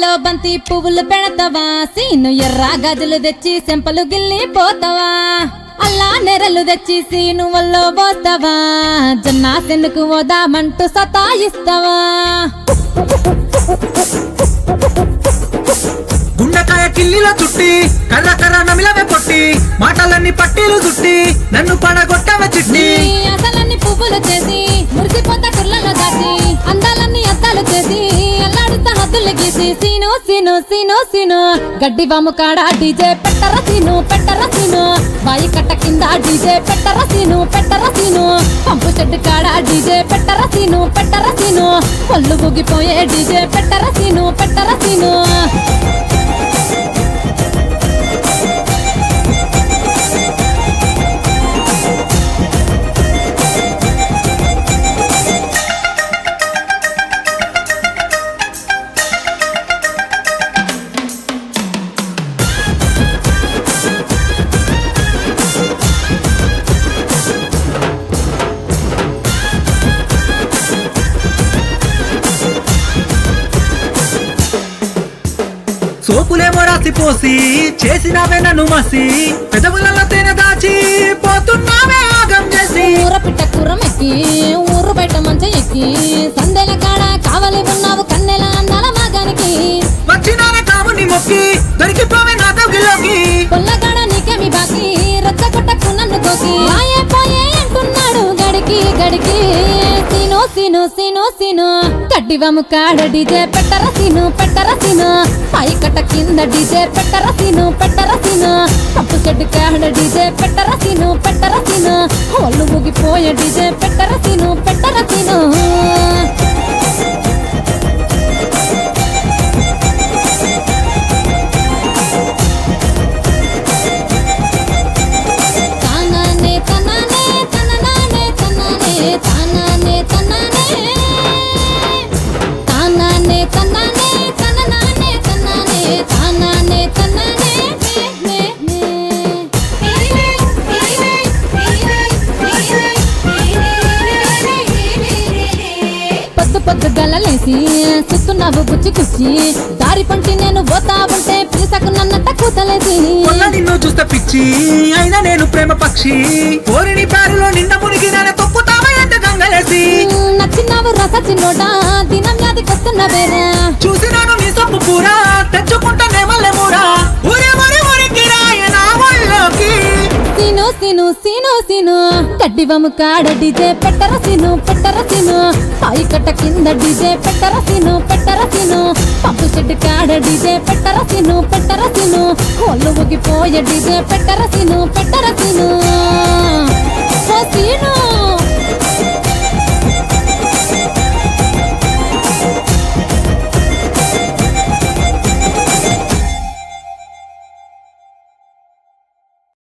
మెడలో బంతి పువ్వులు పెడతావా సీను ఎర్ర గదులు తెచ్చి సెంపలు గిల్లి పోతావా అల్లా నెరలు తెచ్చి సీను వల్లో పోతావా జన్నా సెన్నుకు ఓదామంటూ సతాయిస్తావా గుండకాయ కిల్లిలో చుట్టి కర్ర కర్ర నమిలవే పొట్టి మాటలన్నీ పట్టీలు చుట్టి నన్ను పడగొట్టవే నీ చిట్టి అసలన్నీ పువ్వులు చేసి మురిసిపోతా కుర్లలో దాచి అందాలన్నీ అద్దాలు చేసి అల్లాడుతా హద్దులు గీసి సీను సీను సీను సీను గడ్డి వాము కాడ డీజే పెట్టర సీను పెట్టర సీను బాయి కట్ట కింద డీజే పెట్టర సీను పెట్టర సీను పంపు చెట్టు కాడ డీజే పెట్టర సీను పెట్టర సీను పళ్ళు ఊగిపోయే డీజే పెట్టర సీను పెట్టర సీను సోపులేమో రాసి పోసి చేసినావే నన్ను మసి పెదవులలో తేనె దాచి పోతున్నావే ఆగం చేసి ఊర పిట్ట కూర మెక్కి ఊరు బయట మంచ ఎక్కి సందెల కాడ కావలి ఉన్నావు కన్నెల అన్నాల మగానికి వచ్చినానే కాముని మొక్కి దొరికిపోవే నా తగిలోకి పొల్లగాడ నీకేమి బాకి రచ్చ కొట్టకు నన్ను కోకి ఆయే పోయే అంటున్నాడు గడికి గడికి సీను సీను సీను సీను కడ్డివము కాడ డీజే పెట్టర సీను పెట్టర సీను పై కట్ట కింద డీజే పెట్టర సీను పెట్టర సీను పప్పు చెట్టు కాడ డీజే పెట్టర సీను పెట్టర సీను ఒళ్ళు ఊగిపోయే డీజే పెట్టర సీను పెట్టర సీను తానానే తనానే తననానే తనానే తానానే తనానే తానానే తనానే తననానే తనానే తానానే తనానే నే నే పొద్దు పొద్దు గలలేసి సుస్తున్నావు బుచ్చి కుచ్చి దారి పంటి నేను పోతా ఉంటే పిలిసకు నన్నంత కూతలేసి మొన్న నిన్ను చూస్తే పిచ్చి అయినా నేను ప్రేమ పక్షి కోరిని పారిలో నిన్న మునిగిన తొక్కుతావే అంటే గంగలేసి నచ్చినావు రస చిన్నోడా దినం యాదికొస్తున్న వేరే చూసినాను నీ సొప్పు పూరా తెచ్చుకుంటానే మల్లె మూరా ఊరే మరి ఊరికి రాయ నా ఒళ్ళోకి సీను సీను సీను సీను కడ్డివము కాడ డీజే పెట్టర సీను పెట్టర సీను పాయి కట్ట కింద డీజే పెట్టర సీను పెట్టర సీను పంపు చెట్టు కాడ డీజే పెట్టర సీను పెట్టర సీను ఒళ్ళు ఊగిపోయే డీజే పెట్టర సీను పెట్టర సీను ఓ సీను